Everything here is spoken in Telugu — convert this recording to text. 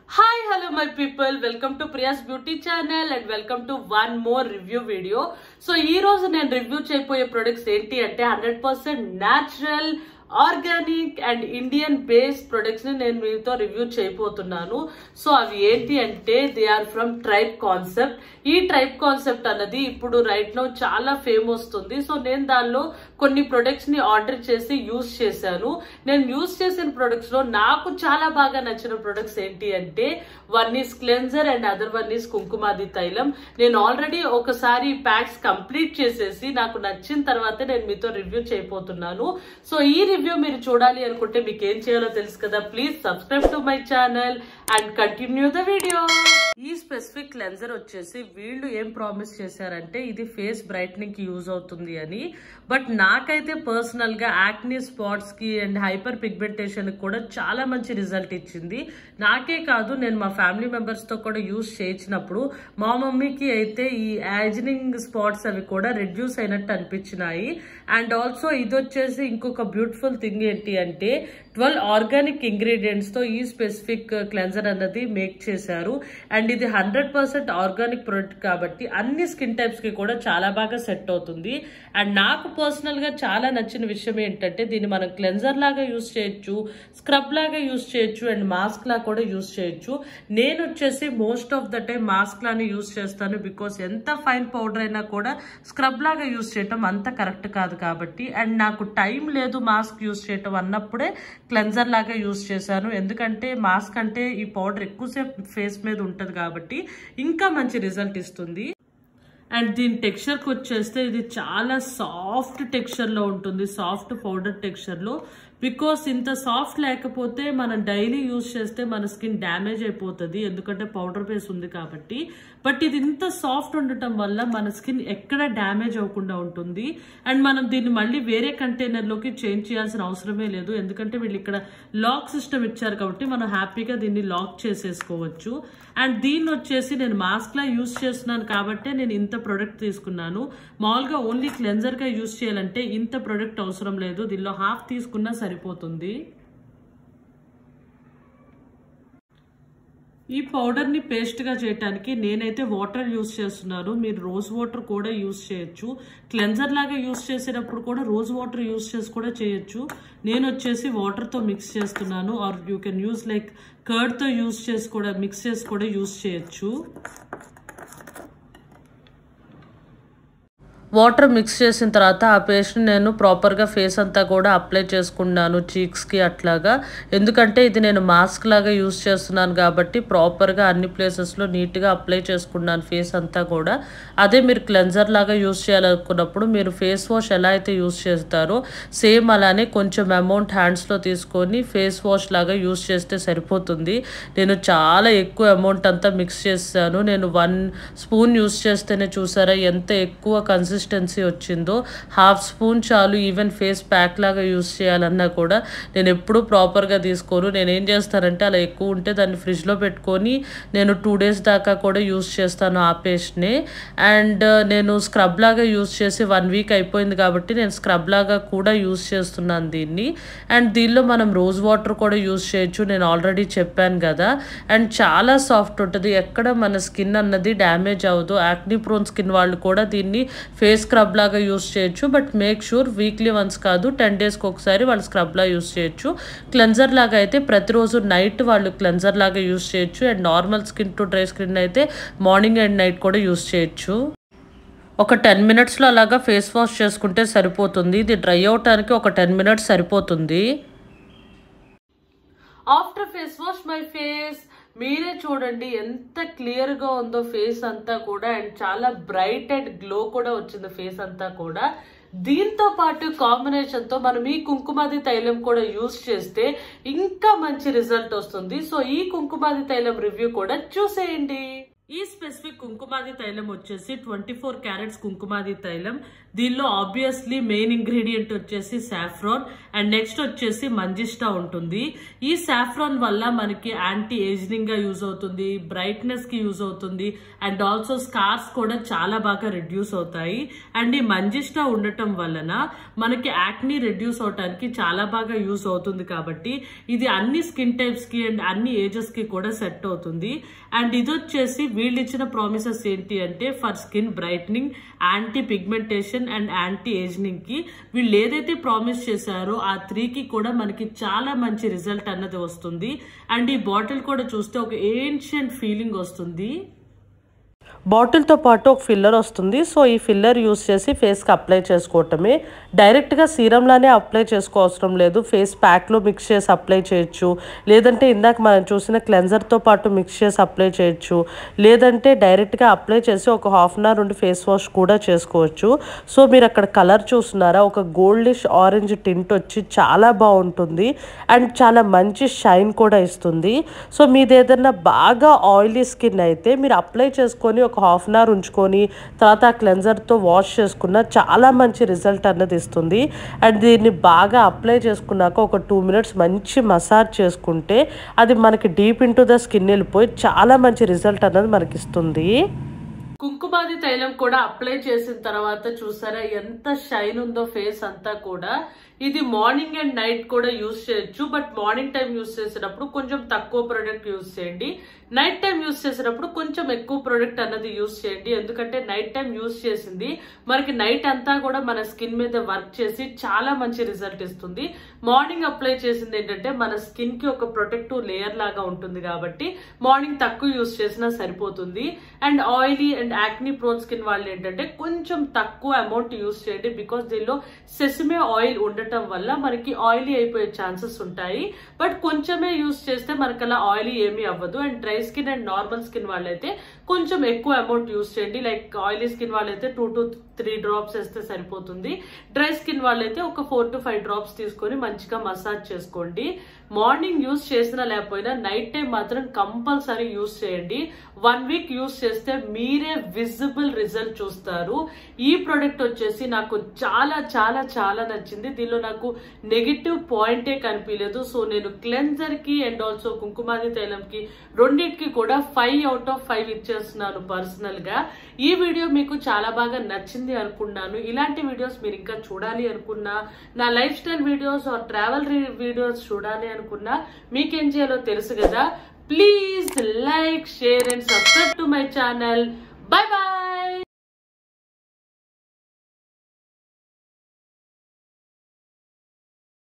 hi hello my people welcome to Priya's beauty channel and welcome to one more review video so ఈ రోజు నేను రివ్యూ చేయబోయే ప్రొడక్ట్స్ ఏంటి అంటే hundred percent natural organic and Indian based products ని నేను మీతో రివ్యూ చేయబోతున్నాను సో అవి ఏంటి అంటే they are from tribe concept ఈ ట్రైబ్ కాన్సెప్ట్ అన్నది ఇప్పుడు రైట్ నో చాలా ఫేమ్ వస్తుంది సో నేను దానిలో కొన్ని ప్రొడక్ట్స్ ని ఆర్డర్ చేసి యూజ్ చేశాను నేను యూజ్ చేసిన ప్రొడక్ట్స్ లో నాకు చాలా బాగా నచ్చిన ప్రొడక్ట్స్ ఏంటి అంటే one is cleanser and other one is Kumkumadi Tailam నేను ఆల్రెడీ ఒకసారి ప్యాక్స్ కంప్లీట్ చేసేసి నాకు నచ్చిన తర్వాత నేను మీతో రివ్యూ చేయబోతున్నాను సో ఈ రివ్యూ మీరు చూడాలి అనుకుంటే మీకు ఏం చేయాలో తెలుసు కదా please subscribe to my channel and continue the video ఈ స్పెసిఫిక్ క్లెన్జర్ వచ్చేసి వీళ్ళు ఏం ప్రామిస్ చేశారంటే ఇది ఫేస్ బ్రైట్నింగ్ కి యూజ్ అవుతుంది అని బట్ నాకైతే పర్సనల్ గా యాక్నీ స్పాట్స్ కి అండ్ హైపర్ పిగ్మెంటేషన్ కూడా చాలా మంచి రిజల్ట్ ఇచ్చింది నాకే కాదు నేను మా ఫ్యామిలీ మెంబర్స్ తో కూడా యూజ్ చేయించినప్పుడు మా మమ్మీకి అయితే ఈ యాజినింగ్ స్పాట్స్ అవి కూడా రెడ్యూస్ అయినట్టు అనిపించినాయి అండ్ ఆల్సో ఇది వచ్చేసి ఇంకొక బ్యూటిఫుల్ థింగ్ ఏంటి అంటే ట్వెల్వ్ ఆర్గానిక్ ఇంగ్రీడియంట్స్ తో ఈ స్పెసిఫిక్ క్లెన్జర్ అన్నది మేక్ చేశారు అండ్ ఇది హండ్రెడ్ పర్సెంట్ ఆర్గానిక్ ప్రొడక్ట్ కాబట్టి అన్ని స్కిన్ టైప్స్ కి కూడా చాలా బాగా సెట్ అవుతుంది అండ్ నాకు పర్సనల్ గా చాలా నచ్చిన విషయం ఏంటంటే దీన్ని మనం క్లెన్జర్ లాగా యూస్ చేయొచ్చు స్క్రబ్ లాగా యూస్ చేయొచ్చు అండ్ మాస్క్ లాగా కూడా యూస్ చేయొచ్చు నేను వచ్చేసి most of the time mask లానే యూస్ చేస్తాను బికాస్ ఎంత ఫైన్ పౌడర్ అయినా కూడా స్క్రబ్ లాగా యూస్ చేయటం అంత కరెక్ట్ కాదు కాబట్టి అండ్ నాకు టైం లేదు మాస్క్ యూస్ చేయటం అన్నప్పుడే క్లెన్జర్ లాగా యూస్ చేశాను ఎందుకంటే మాస్క్ అంటే ఈ పౌడర్ ఎక్కువసేపు ఫేస్ మీద ఉంటుంది కాబట్టి ఇంకా మంచి రిజల్ట్ ఇస్తుంది అండ్ దీని టెక్స్చర్కి వచ్చేస్తే ఇది చాలా సాఫ్ట్ టెక్స్చర్లో ఉంటుంది సాఫ్ట్ పౌడర్ టెక్స్చర్లో బికాస్ ఇంత సాఫ్ట్ లేకపోతే మనం డైలీ యూజ్ చేస్తే మన స్కిన్ డ్యామేజ్ అయిపోతుంది ఎందుకంటే పౌడర్ బేస్ ఉంది కాబట్టి బట్ ఇది ఇంత సాఫ్ట్ ఉండటం వల్ల మన స్కిన్ ఎక్కడ డ్యామేజ్ అవ్వకుండా ఉంటుంది అండ్ మనం దీన్ని మళ్ళీ వేరే కంటైనర్లోకి చేంజ్ చేయాల్సిన అవసరమే లేదు ఎందుకంటే వీళ్ళు ఇక్కడ లాక్ సిస్టమ్ ఇచ్చారు కాబట్టి మనం హ్యాపీగా దీన్ని లాక్ చేసేసుకోవచ్చు అండ్ దీన్ని వచ్చేసి నేను మాస్క్ లా యూస్ చేస్తున్నాను కాబట్టి నేను ఇంత ప్రొడక్ట్ తీసుకున్నాను మామూలుగా ఓన్లీ క్లెన్జర్ గా యూస్ చేయాలంటే ఇంత ప్రొడక్ట్ అవసరం లేదు దీనిలో హాఫ్ తీసుకున్నా సరిపోతుంది ఈ పౌడర్ని పేస్ట్గా చేయడానికి నేనైతే వాటర్ యూస్ చేస్తున్నాను మీరు రోజ్ వాటర్ కూడా యూస్ చేయొచ్చు క్లెన్జర్ లాగా యూస్ చేసేటప్పుడు కూడా రోజ్ వాటర్ యూస్ చేసి కూడా చేయొచ్చు నేను వచ్చేసి వాటర్తో మిక్స్ చేస్తున్నాను or you can use like కర్డ్తో యూస్ చేసి కూడా మిక్స్ చేసి కూడా యూస్ చేయొచ్చు వాటర్ మిక్స్ చేసిన తర్వాత ఆ పేస్ట్ని నేను ప్రాపర్గా ఫేస్ అంతా కూడా అప్లై చేసుకున్నాను చీక్స్కి అట్లాగా ఎందుకంటే ఇది నేను మాస్క్ లాగా యూస్ చేస్తున్నాను కాబట్టి ప్రాపర్గా అన్ని ప్లేసెస్లో నీట్గా అప్లై చేసుకున్నాను ఫేస్ అంతా కూడా అదే మీరు క్లెన్జర్ లాగా యూస్ చేయాలనుకున్నప్పుడు మీరు ఫేస్ వాష్ ఎలా అయితే యూస్ చేస్తారో సేమ్ అలానే కొంచెం అమౌంట్ హ్యాండ్స్లో తీసుకొని ఫేస్ వాష్ లాగా యూస్ చేస్తే సరిపోతుంది నేను చాలా ఎక్కువ అమౌంట్ అంతా మిక్స్ చేశాను నేను వన్ స్పూన్ యూస్ చేస్తేనే చూసారా ఎంత ఎక్కువ కన్సిస్టెన్సీ వచ్చిందో హాఫ్ స్పూన్ చాలు ఈవెన్ ఫేస్ ప్యాక్ లాగా యూస్ చేయాలన్నా కూడా నేను ఎప్పుడూ ప్రాపర్గా తీసుకోను నేను ఏం చేస్తానంటే అలా ఎక్కువ ఉంటే దాన్ని ఫ్రిడ్జ్లో పెట్టుకొని నేను టూ డేస్ దాకా కూడా యూస్ చేస్తాను ఆ పేస్ట్ని అండ్ నేను స్క్రబ్ లాగా యూస్ చేసి వన్ వీక్ అయిపోయింది కాబట్టి నేను స్క్రబ్ లాగా కూడా యూస్ చేస్తున్నాను దీన్ని అండ్ దీనిలో మనం రోజ్ వాటర్ కూడా యూస్ చేయొచ్చు నేను ఆల్రెడీ చెప్పాను కదా అండ్ చాలా సాఫ్ట్ ఉంటుంది ఎక్కడ మన స్కిన్ అన్నది డ్యామేజ్ అవ్వదు యాక్నీ ప్రోన్ స్కిన్ వాళ్ళు కూడా దీన్ని ఫేస్ స్క్రబ్ లాగా యూస్ చేయొచ్చు but make sure weekly once కాదు టెన్ డేస్కి ఒకసారి వాళ్ళు స్క్రబ్ లా యూస్ చేయొచ్చు క్లెన్జర్ లాగా అయితే ప్రతిరోజు నైట్ వాళ్ళు క్లెన్జర్ లాగా యూస్ చేయొచ్చు and normal skin to dry skin అయితే మార్నింగ్ అండ్ నైట్ కూడా యూస్ చేయొచ్చు ఒక టెన్ మినిట్స్లో అలాగా ఫేస్ వాష్ చేసుకుంటే సరిపోతుంది ఇది డ్రై అవటానికి ఒక టెన్ మినిట్స్ సరిపోతుంది after face wash my face మీరే చూడండి ఎంత క్లియర్ గా ఉందో ఫేస్ అంతా కూడా అండ్ చాలా బ్రైట్ అండ్ గ్లో కూడా వచ్చింది ఫేస్ అంతా కూడా దీంతో పాటు కాంబినేషన్ తో మనం ఈ కుంకుమాది తైలం కూడా యూస్ చేస్తే ఇంకా మంచి రిజల్ట్ వస్తుంది సో ఈ కుంకుమాది తైలం రివ్యూ కూడా చూసేయండి ఈ స్పెసిఫిక్ కుంకుమాది తైలం వచ్చేసి twenty four carats Kumkumadi Tailam దీనిలో ఆబ్వియస్లీ మెయిన్ ఇంగ్రీడియంట్ వచ్చేసి సాఫ్రాన్ అండ్ నెక్స్ట్ వచ్చేసి మంజిస్టా ఉంటుంది ఈ సాఫ్రాన్ వల్ల మనకి యాంటీ ఏజింగ్ గా యూజ్ అవుతుంది బ్రైట్నెస్ కి యూజ్ అవుతుంది అండ్ ఆల్సో స్కార్స్ కూడా చాలా బాగా రిడ్యూస్ అవుతాయి అండ్ ఈ మంజిస్టా ఉండటం వలన మనకి యాక్ని రెడ్యూస్ అవడానికి చాలా బాగా యూజ్ అవుతుంది కాబట్టి ఇది అన్ని స్కిన్ టైప్స్ కి అండ్ అన్ని ఏజెస్ కి కూడా సెట్ అవుతుంది అండ్ ఇది వచ్చేసి వీళ్ళు ఇచ్చిన ప్రామిసెస్ ఏంటి అంటే for skin brightening anti pigmentation and anti ageing కి వీళ్ళు ఏదైతే ప్రామిస్ చేశారో ఆ త్రీకి కూడా మనకి చాలా మంచి రిజల్ట్ అన్నది వస్తుంది అండ్ ఈ బాటిల్ కూడా చూస్తే ఒక ఏన్షియంట్ ఫీలింగ్ వస్తుంది బాటిల్తో పాటు ఒక ఫిల్లర్ వస్తుంది సో ఈ ఫిల్లర్ యూస్ చేసి ఫేస్కి అప్లై చేసుకోవటమే డైరెక్ట్గా సీరంలానే అప్లై చేసుకోవసరం లేదు ఫేస్ ప్యాక్లో మిక్స్ చేసి అప్లై చేయొచ్చు లేదంటే ఇందాక మనం చూసిన క్లెన్జర్తో పాటు మిక్స్ చేసి అప్లై చేయొచ్చు లేదంటే డైరెక్ట్గా అప్లై చేసి ఒక హాఫ్ అన్ అవర్ ఉండి ఫేస్ వాష్ కూడా చేసుకోవచ్చు సో మీరు అక్కడ కలర్ చూస్తున్నారా ఒక గోల్డిష్ ఆరెంజ్ టింట్ వచ్చి చాలా బాగుంటుంది అండ్ చాలా మంచి షైన్ కూడా ఇస్తుంది సో మీది ఏదైనా బాగా ఆయిలీ స్కిన్ అయితే మీరు అప్లై చేసుకొని ఒక హాఫ్ అన్ అవర్ ఉంచుకొని తర్వాత ఆ క్లెన్జర్తో వాష్ చేసుకున్న చాలా మంచి రిజల్ట్ అన్నది ఇస్తుంది అండ్ దీన్ని బాగా అప్లై చేసుకున్నాక ఒక టూ మినిట్స్ మంచి మసాజ్ చేసుకుంటే అది మనకి డీప్ ఇంటూ ద స్కిన్ వెళ్ళిపోయి చాలా మంచి రిజల్ట్ అన్నది మనకి ఇస్తుంది కుంకుమాది తైలం కూడా అప్లై చేసిన తర్వాత చూసారా ఎంత షైన్ ఉందో ఫేస్ అంతా కూడా ఇది మార్నింగ్ అండ్ నైట్ కూడా యూస్ చేయొచ్చు బట్ మార్నింగ్ టైం యూస్ చేసేటప్పుడు కొంచెం తక్కువ ప్రొడక్ట్ యూస్ చేయండి నైట్ టైం యూస్ చేసేటప్పుడు కొంచెం ఎక్కువ ప్రొడక్ట్ అన్నది యూస్ చేయండి ఎందుకంటే నైట్ టైం యూస్ చేసింది మనకి నైట్ అంతా కూడా మన స్కిన్ మీద వర్క్ చేసి చాలా మంచి రిజల్ట్ ఇస్తుంది మార్నింగ్ అప్లై చేసింది ఏంటంటే మన స్కిన్ కి ఒక ప్రొటెక్టివ్ లేయర్ లాగా ఉంటుంది కాబట్టి మార్నింగ్ తక్కువ యూస్ చేసినా సరిపోతుంది and oily and acne prone skin వాళ్ళు ఏంటంటే కొంచెం తక్కువ అమౌంట్ యూస్ చేయండి బికాస్ దీనిలో సెసిమే ఆయిల్ ఉండటం వల్ల మనకి ఆయిలీ అయిపోయే ఛాన్సెస్ ఉంటాయి బట్ కొంచెమే యూస్ చేస్తే మనకి అలా ఆయిలీ ఏమీ అవ్వదు and dry skin and normal skin వాళ్ళైతే కొంచెం ఎక్కువ అమౌంట్ యూస్ చేయండి లైక్ ఆయిలీ స్కిన్ వాళ్ళైతే టూ టు త్రీ డ్రాప్స్ వేస్తే సరిపోతుంది డ్రై స్కిన్ వాళ్ళైతే ఒక ఫోర్ టు ఫైవ్ డ్రాప్స్ తీసుకొని మంచిగా మసాజ్ చేసుకోండి మార్నింగ్ యూస్ చేసినా లేకపోయినా నైట్ టైం మాత్రం కంపల్సరీ యూస్ చేయండి వన్ వీక్ యూస్ చేస్తే మీరే విజిబుల్ రిజల్ట్ చూస్తారు ఈ ప్రొడక్ట్ వచ్చేసి నాకు చాలా చాలా చాలా నచ్చింది దీనిలో నాకు నెగిటివ్ పాయింటే కనిపించలేదు సో నేను క్లెన్జర్ కి అండ్ ఆల్సో కుంకుమాది తైలంకి రెండింటికి కూడా ఫైవ్ అవుట్ ఆఫ్ ఫైవ్ ఇచ్చేస్తున్నాను పర్సనల్ గా ఈ వీడియో మీకు చాలా బాగా నచ్చింది అనుకున్నాను ఇలాంటి వీడియోస్ మీరు ఇంకా చూడాలి అనుకున్నా నా lifestyle videos or travel videos చూడాలి అనుకున్నా మీకేం చేయాలో తెలుసు కదా please like share and subscribe to my channel bye bye